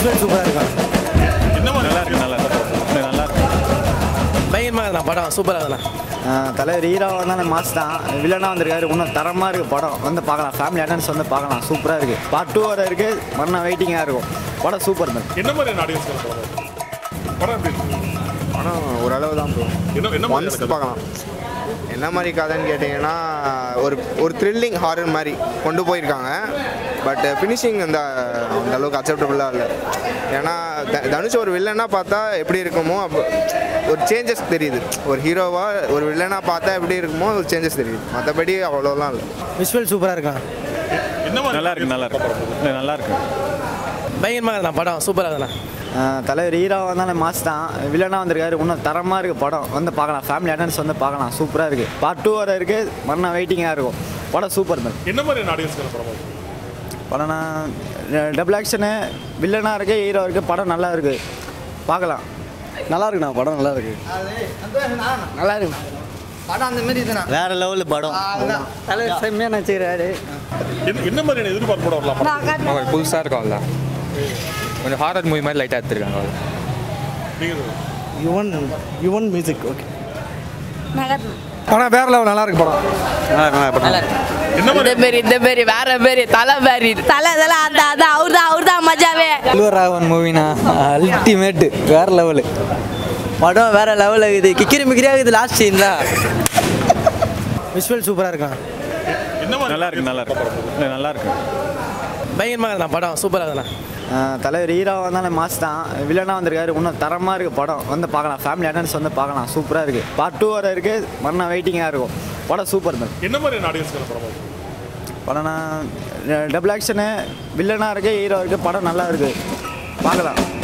Visual சூப்பராக இருக்கும் என்ன மாதிரி நல்லா இருக்கு நல்லா இருக்கு நல்லா இருக்கு பயங்கரமாக இருக்குண்ணா படம் சூப்பராக இருக்குண்ணா தலைவர் ஹீரோ வந்தாலும் மாஸ் தான் வில்லனாக வந்திருக்காரு இன்னும் தரமாக இருக்குது படம் வந்து பார்க்கலாம் ஃபேமிலி அட்டன்ஸ் வந்து பார்க்கலாம் சூப்பராக இருக்குது பார்ட் டூ வர இருக்குது மறுநாள் வெயிட்டிங்காக இருக்கும் படம் சூப்பர் மேம் என்ன மாதிரியான ஆடியன்ஸ் படம் படம் எப்படி இருக்கு? படம் ஓரளவு தான் ப்ரோ என்ன என்ன ஒன்ஸ் மாதிரி பார்க்கலாம் என்ன மாதிரி கதைன்னு கேட்டிங்கன்னா ஒரு ஒரு த்ரில்லிங் ஹாரர் மாதிரி கொண்டு போயிருக்காங்க பட் ஃபினிஷிங் இந்த அந்த அளவுக்கு அக்செப்டபுளாக இல்லை ஏன்னா த- தனுஷ் ஒரு வில்லனாக பார்த்தா எப்படி இருக்குமோ அப்போ ஒரு சேஞ்சஸ் தெரியுது ஒரு ஹீரோவாக ஒரு வில்லனாக பார்த்தா எப்படி இருக்குமோ ஒரு சேஞ்சஸ் தெரியுது மற்றபடி அவ்வளோலாம் இல்லை விஷுவல் சூப்பராக இருக்குண்ணா என்ன மாதிரி நல்லா இருக்கு நல்லா இருக்கு நல்லா இருக்கு பயங்கரமாக இருக்குண்ணா படம் சூப்பராக இருக்குண்ணா தலைவர் ஹீரோ வந்தாலும் மாஸ் தான் வில்லனாக வந்திருக்காரு இன்னும் தரமாக இருக்குது படம் வந்து பார்க்கலாம் ஃபேமிலி அட்டன்ஸ் வந்து பார்க்கலாம் சூப்பராக இருக்குது பார்ட் டூ வர இருக்குது மறுநாள் வெயிட்டிங்காக இருக்கும் படம் சூப்பர் மேம் என்ன மாதிரியான ஆடியன்ஸ் படம் படம்னா டபுள் ஆக்ஷனு வில்லனாக இருக்குது ஹீரோ இருக்குது படம் நல்லா இருக்குது பார்க்கலாம் நல்லா இருக்குண்ணா படம் நல்லா இருக்கு நல்லா இருக்குண்ணா படம் அந்த மாதிரி இதுனா வேற லெவலில் படம் தலைவர் செம்மையாக நினச்சிக்கிறாரு என்ன என்ன மாதிரியான எதிர்பார்ப்பு படம் வரலாம் படம் அவங்க புதுசாக இருக்கும் அவ்வளோ கொஞ்சம் ஹாரர் மூவி மாதிரி லைட்டாக எடுத்துருக்காங்க அவ்வளோ நீங்க யுவன் யுவன் மியூசிக் ஓகே நகர்ந்து படம் வேற லெவல் நல்லா இருக்கு படம் என்ன மாதிரி பேரு இந்த பேரு வேற பேரு தலை பேரு தலை தலை அதான் அதான் அவர் தான் அவர் தான் மஜாவே ராகவன் மூவினா அல்டிமேட் வேற லெவலு படம் வேற லெவலில் இருக்குது கிக்கிரி மிக்கிரியாக இருக்குது லாஸ்ட் சீன்ல விஷுவல் சூப்பராக இருக்கும் என்ன மாதிரி நல்லா இருக்கு நல்லா இருக்கு நல்லா இருக்கு பயங்கரமாக இருக்குண்ணா படம் சூப்பராக இருக்குண்ணா தலைவர் ஹீரோ வந்தாலும் மாஸ் தான் வில்லனாக வந்திருக்காரு இன்னும் தரமாக இருக்குது படம் வந்து பார்க்கலாம் ஃபேமிலி அட்டன்ஸ் வந்து பார்க்கலாம் சூப்பராக இருக்குது பார்ட் டூ வர இருக்குது மறுநாள் வெயிட்டிங்காக இருக்கும் படம் சூப்பர் மேம் என்ன மாதிரியான ஆடியன்ஸ் படம் படம்னா டபுள் ஆக்ஷனு வில்லனாக இருக்குது ஹீரோ இருக்குது படம் நல்லா இருக்குது பார்க்கலாம்